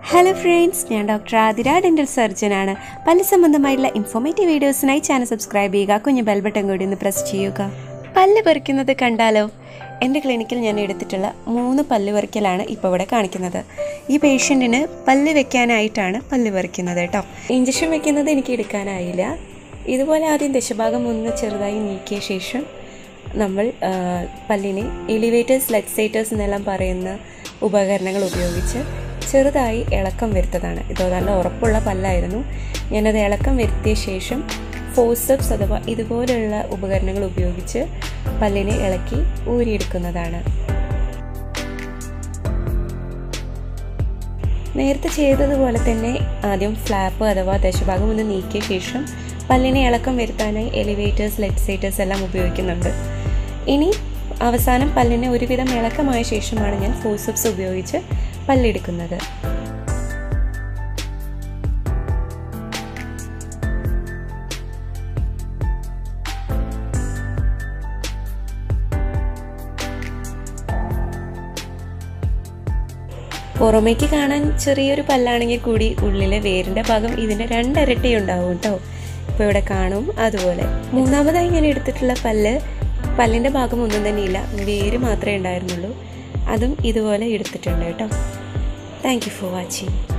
hello friends ഞാൻ doctor Athira dental സർജനാണ് പല്ല് സംബന്ധമായിട്ടുള്ള ഇൻഫോർമേറ്റീവ് വീഡിയോസിനായി ചാനൽ സബ്സ്ക്രൈബ് ചെയ്യുക കുഞ്ഞു ബെൽ ബട്ടൺ കൂടി ഒന്ന് പ്രസ് ചെയ്യുക പല്ല് പറിക്കുന്നത് കണ്ടാലോ എൻ്റെ ക്ലിനിക്കിൽ ഞാൻ എടുത്തിട്ടുള്ള മൂന്ന് പല്ല് പറിക്കലാണ് ഇപ്പോൾ ഇവിടെ കാണിക്കുന്നത് ഈ പേഷ്യൻറ്റിന് പല്ല് വെക്കാനായിട്ടാണ് പല്ല് പറിക്കുന്നത് കേട്ടോ ഇഞ്ചക്ഷൻ വെക്കുന്നത് എനിക്ക് എടുക്കാനായില്ല ഇതുപോലെ ആദ്യം ദശഭാഗം ഒന്ന് ചെറുതായി നീക്കിയ ശേഷം നമ്മൾ ആ, പല്ലിനെ എലിവേറ്റേഴ്സ് ലെക്സേറ്റേഴ്സ് എന്നെല്ലാം പറയുന്ന ഉപകരണങ്ങൾ ഉപയോഗിച്ച് ചെറുതായി ഇളക്കം വരുത്തതാണ് ഇത് നല്ല ഉറപ്പുള്ള പല്ലായിരുന്നു ഞാനത് ഇളക്കം വരുത്തിയ ശേഷം ഫോസപ്സ് അഥവാ ഇതുപോലെയുള്ള ഉപകരണങ്ങൾ ഉപയോഗിച്ച് പല്ലിനെ ഇളക്കി ഊരിയെടുക്കുന്നതാണ് നേരത്തെ ചെയ്തതുപോലെ തന്നെ ആദ്യം ഫ്ലാപ്പ് അഥവാ ദശഭാഗം ഒന്ന് നീക്കിയ ശേഷം പല്ലിനെ ഇളക്കം വരുത്താനായി എലിവേറ്റേഴ്സ് ലെക്സേറ്റേഴ്സ് എല്ലാം ഉപയോഗിക്കുന്നുണ്ട് ഇനി അവസാനം പല്ലിനെ ഒരുവിധം ഇളക്കമായ ശേഷമാണ് ഞാൻ ഫോസപ്സ് ഉപയോഗിച്ച് പല്ലെടുക്കുന്നത് പുറമേക്ക് കാണാൻ ചെറിയൊരു പല്ലാണെങ്കിൽ കൂടി ഉള്ളിലെ വേരിൻ്റെ ഭാഗം ഇതിൻ്റെ രണ്ടിരട്ടി ഉണ്ടാവും കേട്ടോ ഇപ്പോൾ ഇവിടെ കാണും അതുപോലെ മൂന്നാമതായി ഞാൻ എടുത്തിട്ടുള്ള പല്ല് പല്ലിൻ്റെ ഭാഗം ഒന്നും തന്നെയില്ല വേര് മാത്രമേ ഉണ്ടായിരുന്നുള്ളൂ അതും ഇതുപോലെ എടുത്തിട്ടുണ്ട് കേട്ടോ താങ്ക് യു ഫോർ വാച്ചിങ്